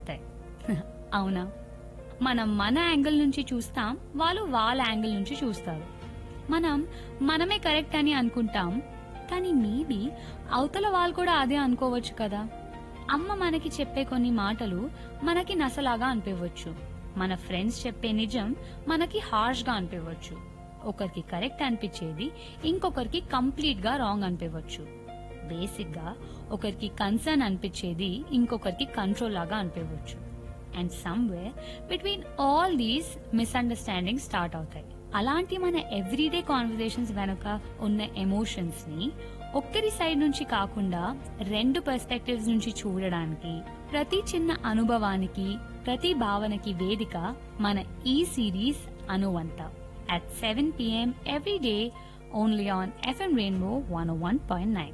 ఉంటాయి అవునా మనం మన యాంగిల్ నుంచి చూస్తాం వాళ్ళు వాళ్ళ యాంగిల్ నుంచి చూస్తారు మనం మనమే కరెక్ట్ అని అనుకుంటాం కానీ మేబీ అవతల వాళ్ళు కూడా అదే అనుకోవచ్చు కదా అమ్మ మనకి చెప్పే కొన్ని మాటలు మనకి నసలాగా అనిపించవచ్చు మన ఫ్రెండ్స్ చెప్పే నిజం మనకి హార్ష్ గా అనిపించవచ్చు ఒకరికి కరెక్ట్ అనిపించేది ఇంకొకరికి కంప్లీట్ గా రాంగ్ అనిపించవచ్చు బేసిక్ గా ఒకరికి కన్సర్న్ అనిపించేది ఇంకొకరికి కంట్రోల్ లాగా అనిపించవచ్చు and somewhere between all these misunderstanding start అవుతాయి అలాంటి మన ఎవ్రీడే కాన్వర్సేషన్స్ వెనుక ఉన్న ఎమోషన్స్ ని ఒక్కరి సైడ్ నుంచి కాకుండా రెండు పర్స్పెక్టివ్స్ నుంచి చూడడానికి ప్రతి చిన్న అనుభవానికి ప్రతి భావనకి వేదిక మన ఈ సిరీస్ అనువంత at 7 p.m. every day only on FM Rainbow 101.9.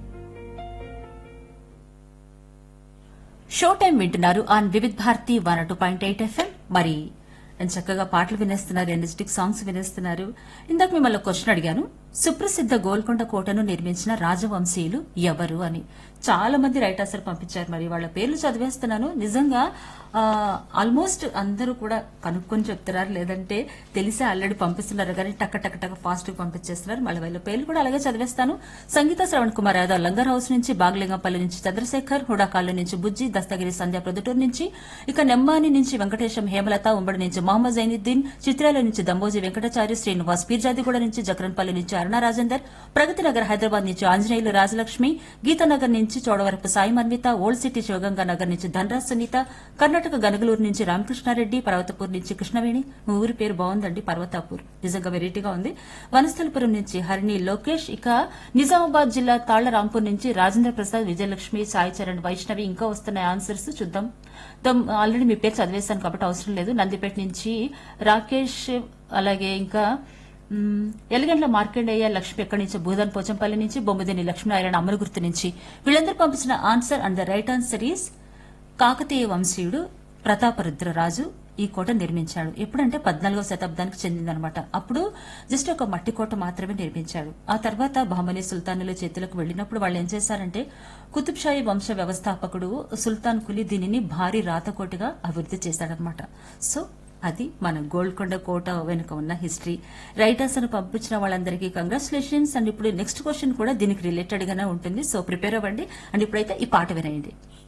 Show time వింటున్నారు on Vividh Bharati one two point eight FM మరి నేను చక్కగా పాటలు వినేస్తున్నారు ఎనర్జెటిక్ సాంగ్స్ వినేస్తున్నారు ఇందాక మిమ్మల్ని క్వశ్చన్ అడిగాను సుప్రసిద్ధ గోల్కొండ కోటను నిర్మించిన రాజవంశీయులు ఎవరు అని చాలా మంది రైటర్స్ పంపించారు మరి వాళ్ళ పేర్లు చదివేస్తున్నాను నిజంగా ఆల్మోస్ట్ అందరూ కూడా కనుక్కొని చెప్తున్నారు లేదంటే తెలిసే ఆల్రెడీ పంపిస్తున్నారు కానీ టక్క టక్క టక్క ఫాస్ట్ గా పంపించేస్తున్నారు మళ్ళీ వాళ్ళ పేర్లు కూడా అలాగే చదివేస్తాను సంగీత శ్రవణ్ కుమార్ యాదవ్ లంగర్ హౌస్ నుంచి బాగలింగంపల్లి నుంచి చంద్రశేఖర్ హుడాకాళ్ళు నుంచి బుజ్జి దస్తగిరి సంధ్య ప్రొద్దుటూరు నుంచి ఇక నెమ్మాని నుంచి వెంకటేశం హేమలత ఉమ్మడి నుంచి మొహమ్మద్ జైనుద్దీన్ చిత్రాల నుంచి దంబోజీ వెంకటాచార్య శ్రీనివాస్ పీర్జాదిగూడ నుంచి జక్రన్పల్లి నుంచి అరుణ రాజేందర్ ప్రగతి నగర్ హైదరాబాద్ నుంచి ఆంజనేయులు రాజలక్ష్మి గీతానగర్ నుంచి చోడవరపు సాయి మన్విత ఓల్డ్ సిటీ శివగంగా నగర్ నుంచి ధనరాజ్ సునీత కర్ణాటక గనగలూరు నుంచి రామకృష్ణారెడ్డి పర్వతపూర్ నుంచి కృష్ణవేణి మీ ఊరి పేరు బాగుందండి పర్వతాపూర్ నిజంగా వెరైటీగా ఉంది వనస్థలపురం నుంచి హరిణి లోకేష్ ఇక నిజామాబాద్ జిల్లా తాళ్ల రాంపూర్ నుంచి రాజేంద్ర ప్రసాద్ విజయలక్ష్మి సాయి చరణ్ వైష్ణవి ఇంకా వస్తున్నాయి ఆన్సర్స్ చూద్దాం దమ్- ఆల్రెడీ మీ పేరు చదివేశాను కాబట్టి అవసరం లేదు నందిపేట నుంచి రాకేష్ అలాగే ఇంకా మ్, ఎలగండ్ల మార్కండేయ లక్ష్మి ఎక్కడి నుంచి భూదాన్ పోచంపల్లి నుంచి బొమ్మదిని లక్ష్మీనారాయణ అమరగుర్తు నుంచి వీళ్ళందరూ పంపించిన answer and the right answer is Kakatiya వంశీయుడు ప్రతాపరుద్రరాజు ఈ కోట నిర్మించాడు ఎప్పుడంటే పద్నాలుగవ శతాబ్దానికి చెందిందనమాట అప్పుడు జస్ట్ ఒక మట్టి కోట మాత్రమే నిర్మించాడు ఆ తర్వాత బహమనీ సుల్తానుల చేతులకు వెళ్లినప్పుడు వాళ్ళు ఏం చేశారంటే కుతుబ్షాహీ వంశ వ్యవస్థాపకుడు సుల్తాన్ కులీ దీనిని భారీ రాతకోటగా అభివృద్ధి చేశాడనమాట సో అది మన గోల్కొండ కోట వెనుక ఉన్న హిస్టరీ రైటర్స్ అని పంపించిన వాళ్ళందరికీ కంగ్రాచులేషన్స్ అండ్ ఇప్పుడు నెక్స్ట్ క్వశ్చన్ కూడా దీనికి రిలేటెడ్ గానే ఉంటుంది సో ప్రిపేర్ అవ్వండి అండ్ ఇప్పుడైతే ఈ పాట వినేయండి